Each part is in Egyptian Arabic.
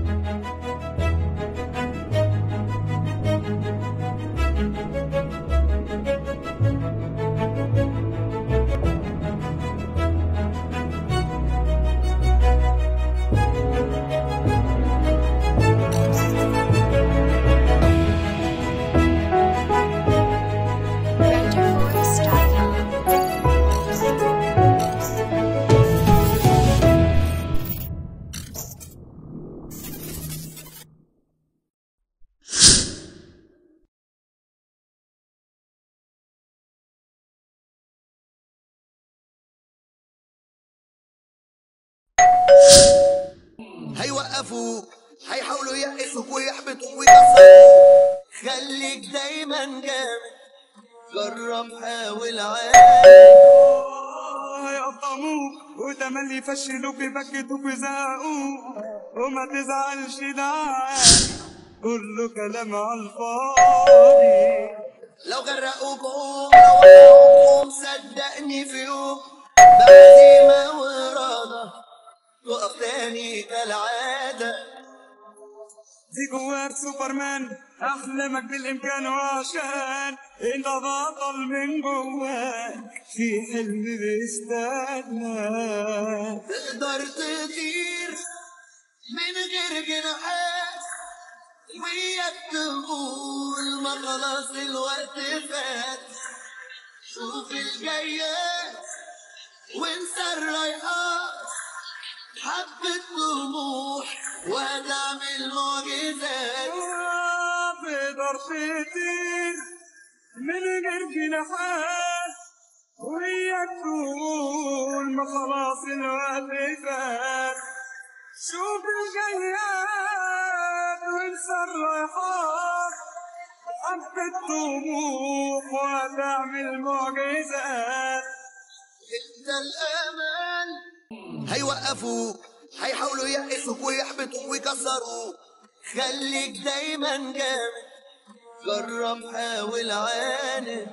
هيوقفوا هيحاولوا ييأسوك ويحبطوك ويكسروك خليك دايما جامد جرب حاول عادي هيقطموك وتملي يفشلوك يبكتوك ويزهقوك وما تزعلش ده عادي كله كلام على الفاضي لو غرقوك قوم لو وقعوك قوم صدقني في يوم بعزيمة وإرادة تقف تاني كالعادة دي جواك سوبرمان احلامك بالامكان وعشان انت بطل من جواك في حلم بيستناك تقدر تطير من غير جناحات وياك تقول ما خلاص الوقت فات شوف الجايات وانسى الرايحات حبة طموح وهتعمل معجزات تقدر تطير من غير جناحات وياك تقول ما خلاص الوقت فات شوف الجياد وانسى الرايحات حبة طموح وتعمل معجزات انت الامل هيوقفوك هيحاولوا ييأسوك ويحبطوك ويكسروك خليك دايما جامد جرب حاول عاند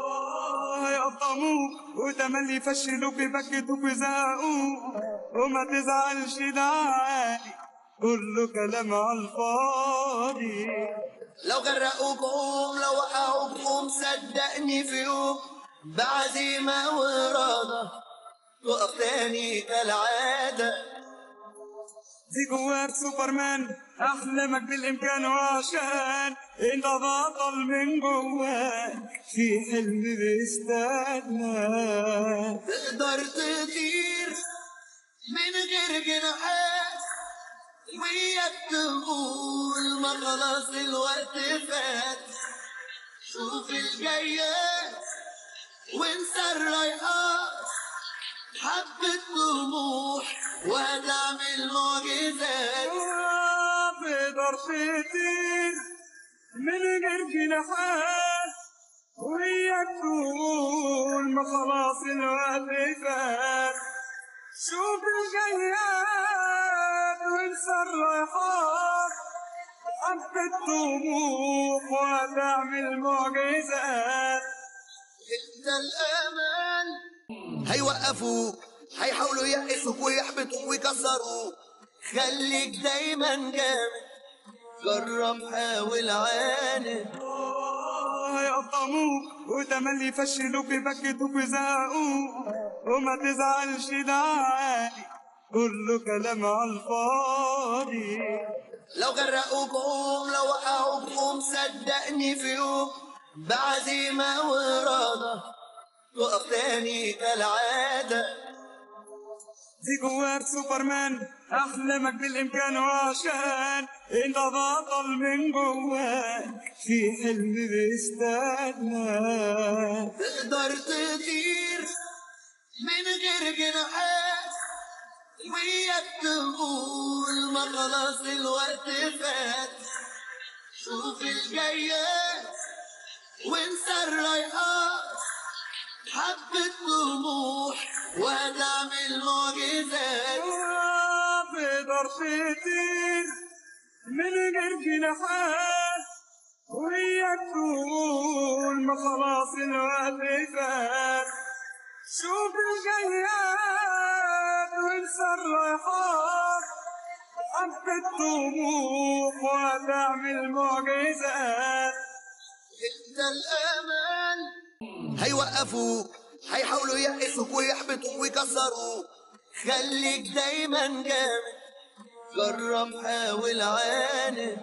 هيقطموك وتملي يفشلوك يبكتوك ويزهقوك وما تزعلش ده عادي كله كلام على الفاضي لو غرقوك قوم لو وقعوك قوم صدقني في يوم بعزيمة وإرادة تقف تاني كالعادة دي جواك سوبرمان احلامك بالامكان وعشان انت بطل من جواك في حلم بيستناك تقدر تطير من غير جناحات وياك تقول ما خلاص الوقت فات شوف الجايات وانسى الرايحات حبة طموح وهتعمل معجزات تقدر تطير من غير جناحات وياك تقول ما خلاص الوقت فات شوف الجياد وانسى الرايحات حبة طموح وتعمل معجزات انت الامل هيوقفوك هيحاولوا ييأسوك ويحبطوك ويكسروك خليك دايما جامد جرب حاول عاند هيقطموك وتملي يفشلوك يبكتوك ويزهقوك وما تزعلش ده عادي كله كلام على الفاضي لو غرقوك قوم لو وقعوك قوم صدقني في يوم بعزيمة وإرادة تقف تاني كالعادة دي جواك سوبرمان احلامك بالامكان وعشان انت بطل من جواك في حلم بيستناك تقدر تطير من غير جناحات وياك تقول ما خلاص الوقت فات شوف الجايات وانسى الرايحات حبة طموح وهتعمل معجزات تقدر تطير من غير جناحات وياك تقول ما خلاص الوقت فات شوف الجياد وانسى الرايحات حبة طموح وتعمل معجزات انت الامل هيوقفوك هيحاولوا ييأسوك ويحبطوك ويكسروك خليك دايما جامد جرب حاول عاند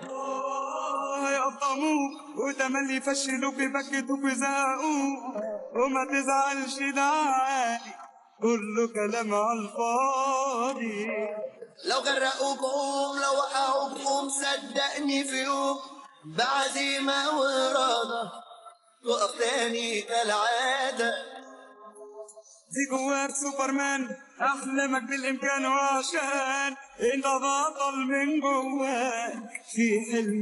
هيقطموك وتملي يفشلوك يبكتوك ويزهقوك وما تزعلش ده عادي كله كلام على الفاضي لو غرقوك قوم لو وقعوك قوم صدقني في يوم بعزيمة وإرادة تقف تاني كالعادة دي جواك سوبرمان احلامك بالامكان وعشان انت بطل من جواك في حلم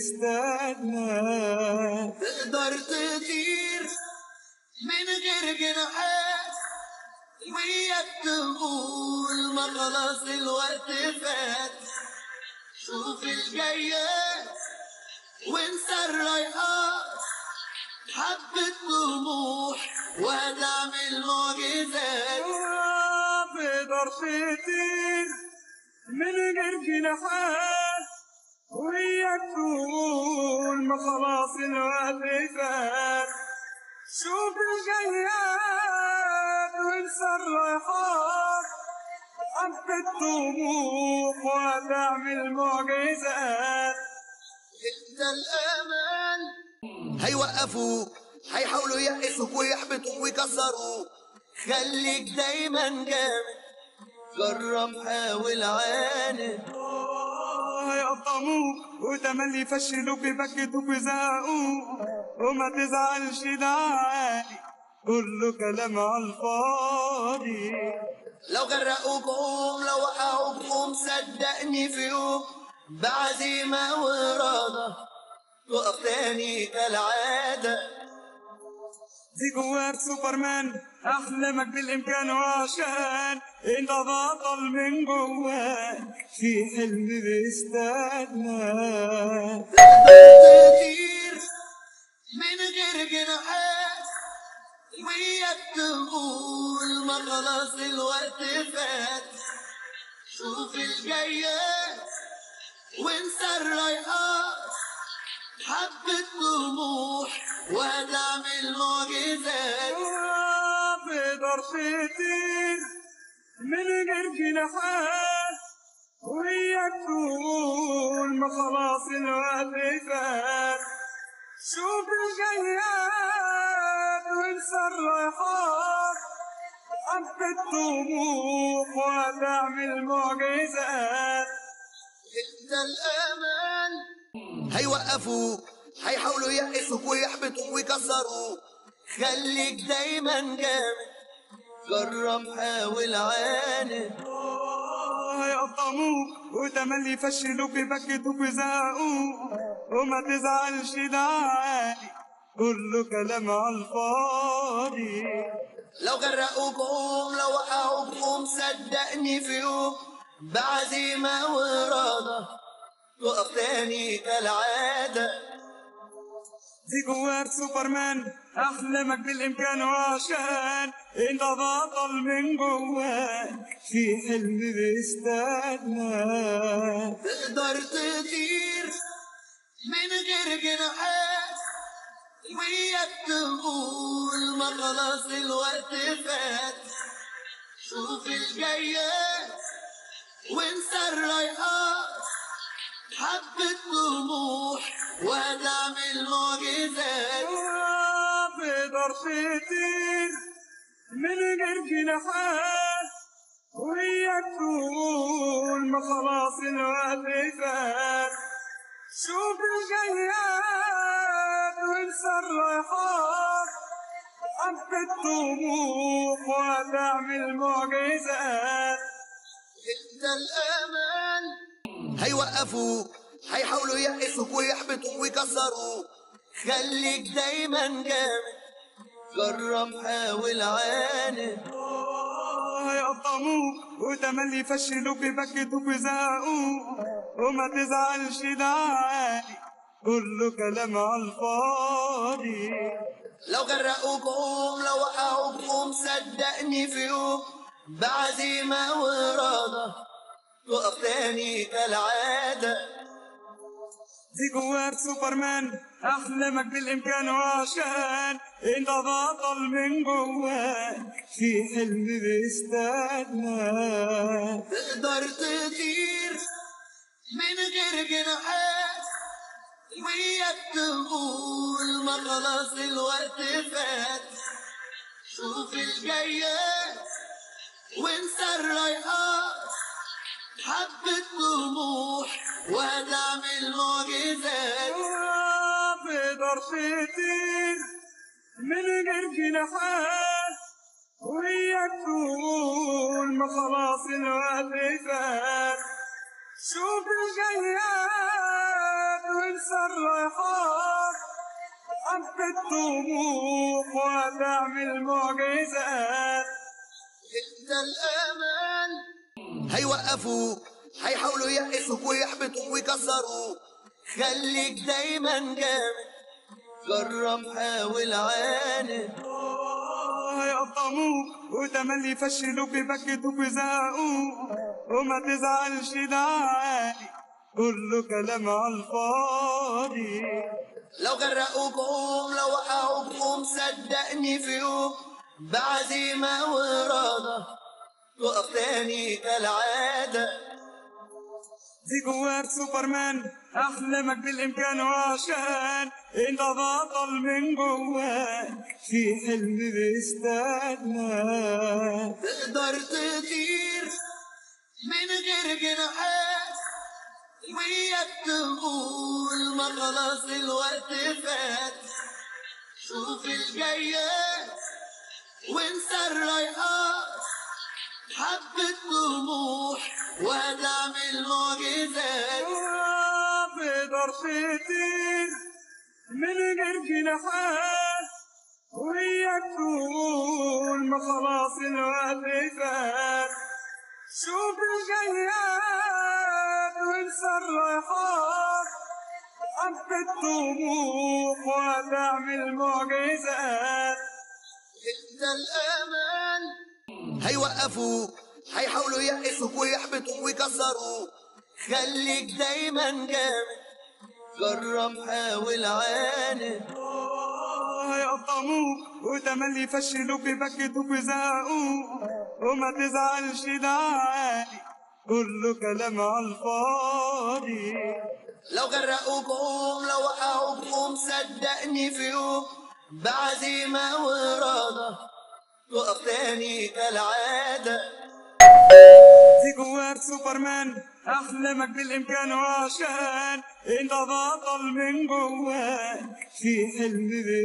بيستناك تقدر تطير من غير جناحات وياك تقول ما خلاص الوقت فات شوف الجايات وانسى الرايحات حبة طموح وهتعمل معجزات تقدر تطير من غير جناحات وياك تقول ما خلاص الوقت فات شوف الجياد وانسى الرايحات حبة طموح وتعمل معجزات انت الامل هيوقفوك هيحاولوا ييأسوك ويحبطوك ويكسروك خليك دايما جامد جرب حاول عاند هيقطموك وتملي يفشلوك يبكتوك ويزهقوك وما تزعلش ده عادي كله كلام على الفاضي لو غرقوك قوم لو وقعوك قوم صدقني في يوم بعزيمة وإرادة تقف تاني كالعادة دي جواك سوبرمان احلامك بالامكان وعشان انت بطل من جواك في حلم بيستناك تطير من غير جناحات وياك تقول ما خلاص الوقت فات شوف الجايات وانسى الرايحات حبة طموح وهتعمل معجزات تقدر تطير من غير جناحات وياك تقول ما خلاص الوقت فات شوف الجياد وانسى الرايحات حبة طموح وتعمل معجزات انت الامل هيوقفوك هيحاولوا ييأسوك ويحبطوك ويكسروك خليك دايما جامد جرب حاول عاند هيقطموك وتملي يفشلوك يبكتوك ويزهقوك وما تزعلش ده عادي كله كلام على الفاضي لو غرقوك قوم لو وقعوك قوم صدقني في يوم بعزيمة وإرادة تقف تاني كالعادة دي جواك سوبرمان احلامك بالامكان وعشان انت بطل من جواك في حلم بيستناك تقدر تطير من غير جناحات وياك تقول ما خلاص الوقت فات شوف الجايات وانسى الرايحات حبة طموح وهتعمل معجزات تقدر تطير من غير جناحات وياك تقول ما خلاص الوقت فات شوف الجياد وانسى الرايحات حبة طموح وتعمل معجزات انت الامل هيوقفوك هيحاولوا ييأسوك ويحبطوك ويكسروك خليك دايما جامد جرب حاول عاند هيقطموك وتملي يفشلوك يبكتوك ويزهقوك وما تزعلش ده عادي كله كلام على الفاضي لو غرقوك قوم لو وقعوك قوم صدقني في يوم بعزيمة وإرادة تقف تاني كالعادة دي جواك سوبرمان احلامك بالامكان وعشان انت بطل من جواك في حلم بيستناك تقدر تطير من غير جناحات وياك تقول ما خلاص الوقت فات شوف الجايات وانسى الرايحات حبة طموح وهتعمل معجزات تقدر تطير من غير جناحات وياك تقول ما خلاص الوقت فات شوف الجياد وانسى الرايحات حبة طموح وهتعمل معجزات انت الامان هيوقفوا هيحاولوا ييأسوك ويحبطوك ويكسروك خليك دايما جامد جرب حاول عاند هيقطموك وتملي يفشلوك يبكتوك ويزهقوك وما تزعلش ده عادي كله كلام على الفاضي لو غرقوك قوم لو وقعوك قوم صدقني في يوم بعزيمة وإرادة تقف تاني كالعادة دي جواك سوبرمان احلامك بالامكان وعشان انت بطل من جواك في حلم بيستناك تقدر تطير من غير جناحات وياك تقول ما خلاص الوقت فات شوف الجايات وانسى الرايحات حبة طموح وهتعمل معجزات تقدر تطير من غير جناحات وياك تقول ما خلاص الوقت فات شوف الجياد وانسى الرايحات حبة طموح وهتعمل معجزات انت الامان هيوقفوا هيحاولوا ييأسوك ويحبطوك ويكسروك خليك دايما جامد جرب حاول عاند هيقطموك وتملي يفشلوك يبكتوك ويزهقوك وما تزعلش ده عادي كله كلام على الفاضي لو غرقوك قوم لو وقعوك قوم صدقني في يوم بعزيمة وإرادة تقف تاني كالعادة دي جواك سوبرمان احلامك بالامكان وعشان انت بطل من جواك في حلم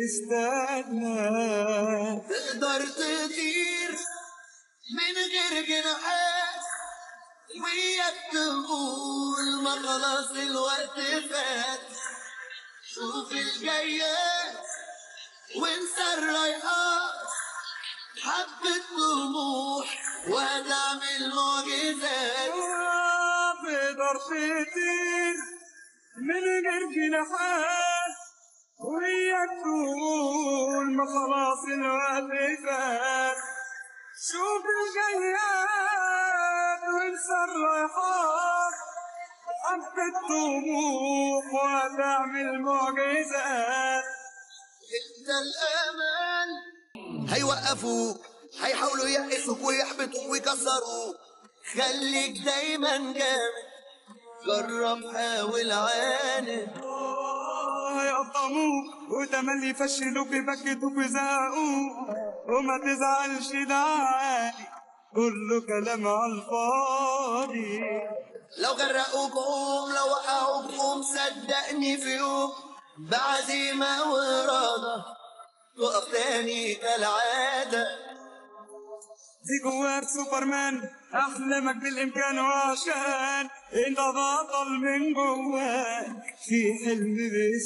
بيستناك تقدر تطير من غير جناحات وياك تقول ما خلاص الوقت فات شوف الجايات وانسى الرايحات حبة طموح وهتعمل معجزات تقدر تطير من غير جناحات وياك تقول ما خلاص الوقت فات شوف الجياد وانسى الرايحات حبة طموح وهتعمل معجزات انت الامان هيوقفوا هيحاولوا ييأسوك ويحبطوك ويكسروك خليك دايما جامد جرب حاول عاند هيقطموك وتملي يفشلوك يبكتوك ويزهقوك وما تزعلش ده عادي كله كلام على الفاضي لو غرقوك قوم لو وقعوك قوم صدقني في يوم بعزيمة وإرادة تقف تاني كالعادة دي جواك سوبرمان احلامك بالامكان وعشان انت بطل من جواك في حلم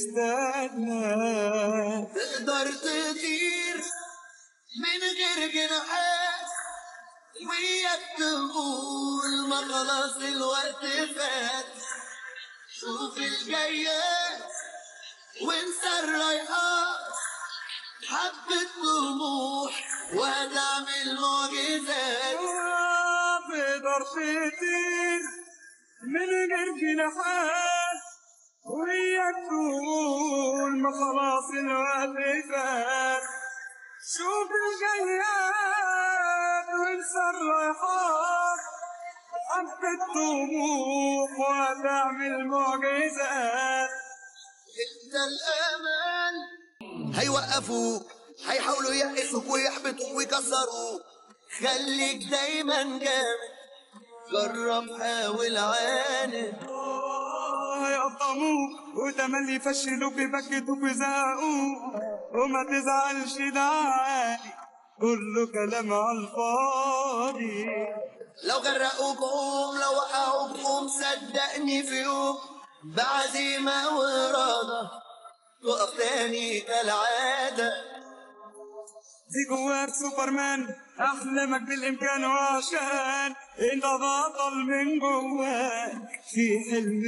بيستناك تقدر تطير من غير جناحات وياك تقول ما خلاص الوقت فات شوف الجايات وانسى الرايحات حبة طموح وهتعمل معجزات تقدر تطير من غير جناحات وياك تقول ما خلاص الوقت فات شوف الجياد وانسى الرايحات حبة طموح وتعمل معجزات انت الامان هيوقفوك هيحاولوا ييأسوك ويحبطوك ويكسروك خليك دايما جامد جرب حاول عاند هيقطموك وتملي يفشلوك يبكتوك ويزهقوك وما تزعلش ده عادي كله كلام على الفاضي لو غرقوك قوم لو وقعوك قوم صدقني في يوم بعزيمة وإرادة تقف تاني كالعادة دي جواك سوبرمان احلامك بالامكان وعشان انت بطل من جواك في حلم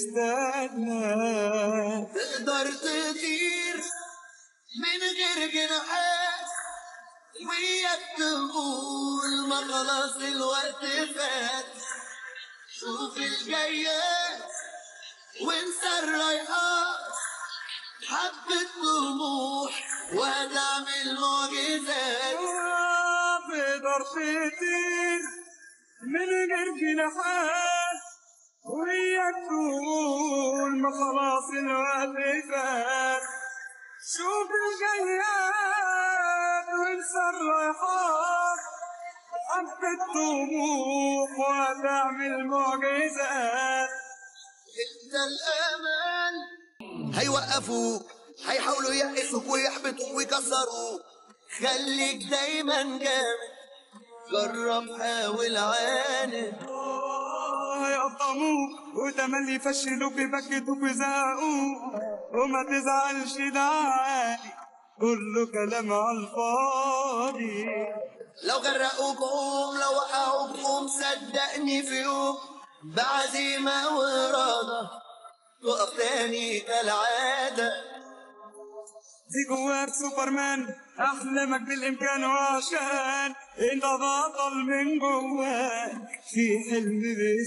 بيستناك تقدر تطير من غير جناحات وياك تقول ما خلاص الوقت فات شوف الجايات وانسى الرايحات حبة طموح وهتعمل معجزات تقدر تطير من غير جناحات وياك تقول ما خلاص الوقت فات شوف الجياد وانسى الرايحات حبة طموح وتعمل معجزات انت الامان هيوقفوك هيحاولوا ييأسوك ويحبطوك ويكسروك خليك دايما جامد جرب حاول عاند هيقطموك وتملي يفشلوك يبكتوك ويزهقوك وما تزعلش ده عادي كله كلام على الفاضي لو غرقوك قوم لو وقعوك قوم صدقني في يوم بعزيمة وإرادة تقف تاني كالعادة دي جواك سوبرمان احلامك بالامكان وعشان انت بطل من جواك في حلم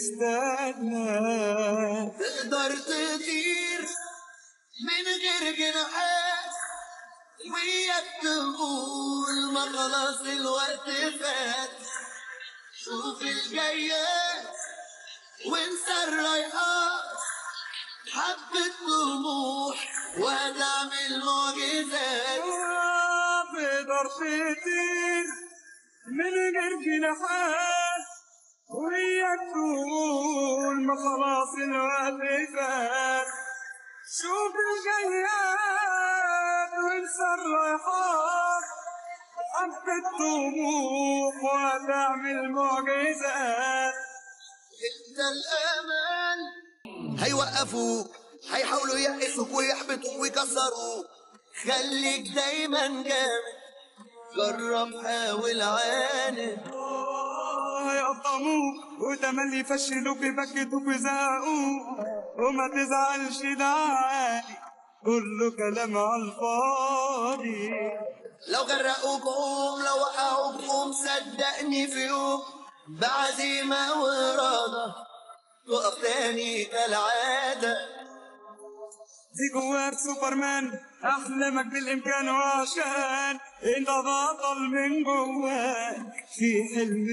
بيستناك تقدر تطير من غير جناحات وياك تقول ما خلاص الوقت فات شوف الجايات وانسى الرايحات حبة طموح وهتعمل معجزات تقدر تطير من غير جناحات وياك تقول ما خلاص الوقت فات شوف الجياد وانسى الرايحات حبة طموح وتعمل معجزات انت الامان هيوقفوك هيحاولوا ييأسوك ويحبطوك ويكسروك خليك دايما جامد جرب حاول عاند هيقطموك وتملي يفشلوك يبكتوك ويزهقوك وما تزعلش ده عادي كله كلام على الفاضي لو غرقوك قوم لو وقعوك قوم صدقني في يوم بعزيمة وإرادة تقف تاني كالعادة دي جواك سوبرمان احلامك بالامكان وعشان انت بطل من جواك في حلم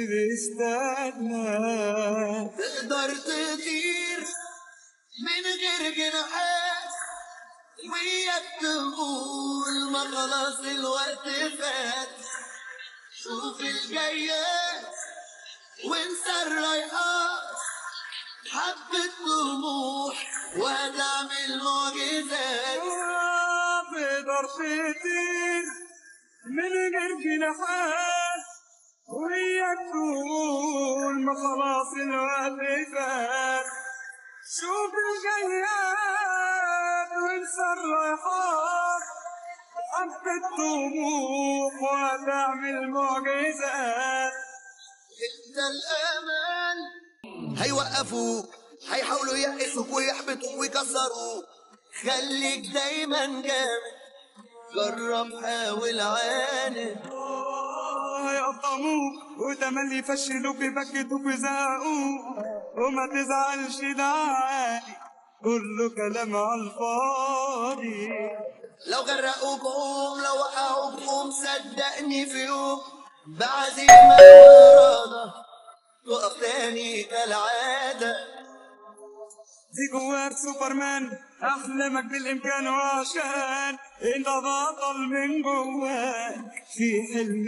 بيستناك تقدر تطير من غير جناحات وياك تقول ما خلاص الوقت فات شوف الجايات وانسى الرايحات حبة طموح وهتعمل معجزات تقدر تطير من غير جناحات وياك تقول ما خلاص الوقت فات شوف الجياد وانسى الرايحات حبة طموح وتعمل معجزات انت الامان هيوقفوك هيحاولوا ييأسوك ويحبطوك ويكسروك خليك دايما جامد جرب حاول عاند هيقطموك وتملي يفشلوك يبكتوك ويزهقوك وما تزعلش ده عادي كله كلام على الفاضي لو غرقوكم لو وقعوكم صدقني في يوم بعزيمة وإرادة تقف تاني كالعادة دي جواك سوبرمان احلامك بالامكان وعشان انت بطل من جواك في حلم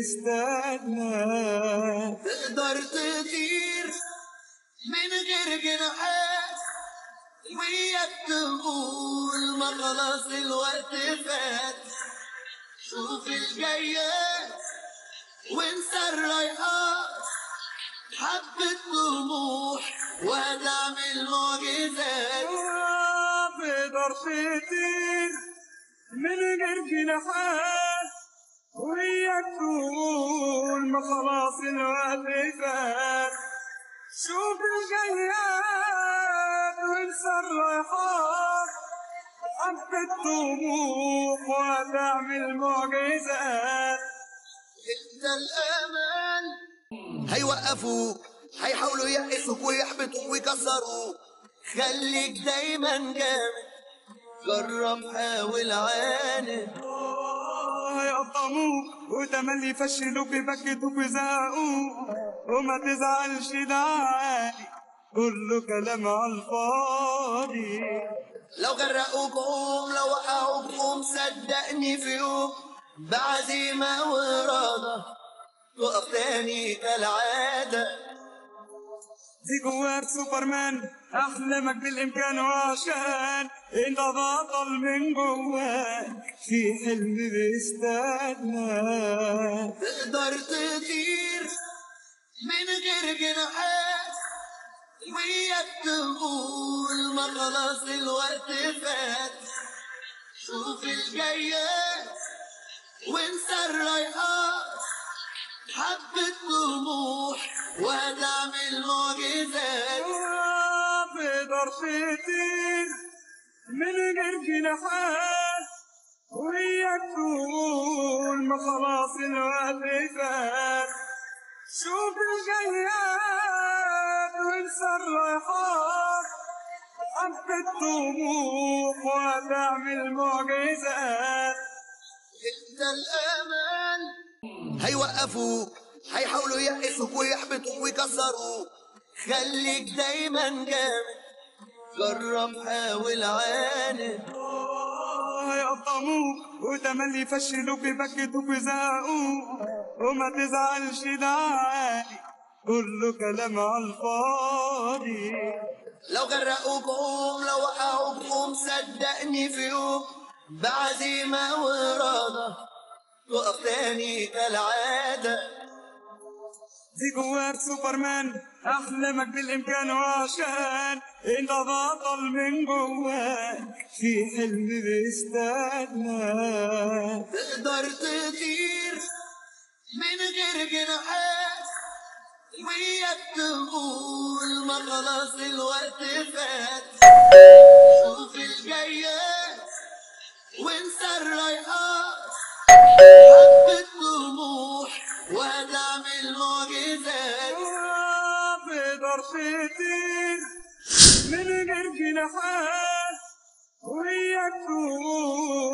بيستناك تقدر تطير من غير جناحات وياك تقول ما خلاص الوقت فات شوف الجايات وانسى الرايحات حبة طموح وهتعمل معجزات تقدر تطير من غير جناحات وياك تقول ما خلاص الوقت فات شوف الجياد وانسى الرايحات حبة طموح وهتعمل معجزات انت الامل هيوقفوك هيحاولوا ييأسوك ويحبطوك ويكسروك خليك دايما جامد جرب حاول عاند هيقطموك وتملي يفشلوك يبكتوك ويزهقوك وما تزعلش ده عادي كله كلام على الفاضي لو غرقوكم لو وقعوكم صدقني في يوم بعزيمة وإرادة تقف تاني كالعادة دي جواك سوبرمان احلامك بالامكان وعشان انت بطل من جواك في حلم بيستناك تقدر تطير من غير جناحات وياك تقول ما خلاص الوقت فات شوف الجايات وانسى الرايحات حبة طموح وهتعمل معجزات تقدر تطير من غير جناحات وياك تقول ما خلاص الوقت فات شوف الجياد وانسى الرايحات حبة طموح وهتعمل معجزات انت الامل هيوقفوك هيحاولوا ييأسوك ويحبطوك ويكسروك خليك دايما جامد جرب حاول عاند هيقطموك وتملي يفشلوك يبكتوك ويزهقوك وما تزعلش ده عادي كله كلام على الفاضي لو غرقوكم لو وقعوكم صدقني في يوم بعزيمة وإرادة تقف تاني كالعادة دي جواك سوبرمان احلامك بالامكان وعشان انت بطل من جواك في حلم بيستناك تقدر تطير من غير جناحات وياك تقول ما خلاص الوقت فات شوف الجايات وانسى الرايحات حبة طموح وهتعمل معجزات تقدر تطير من غير جناحات وياك تقول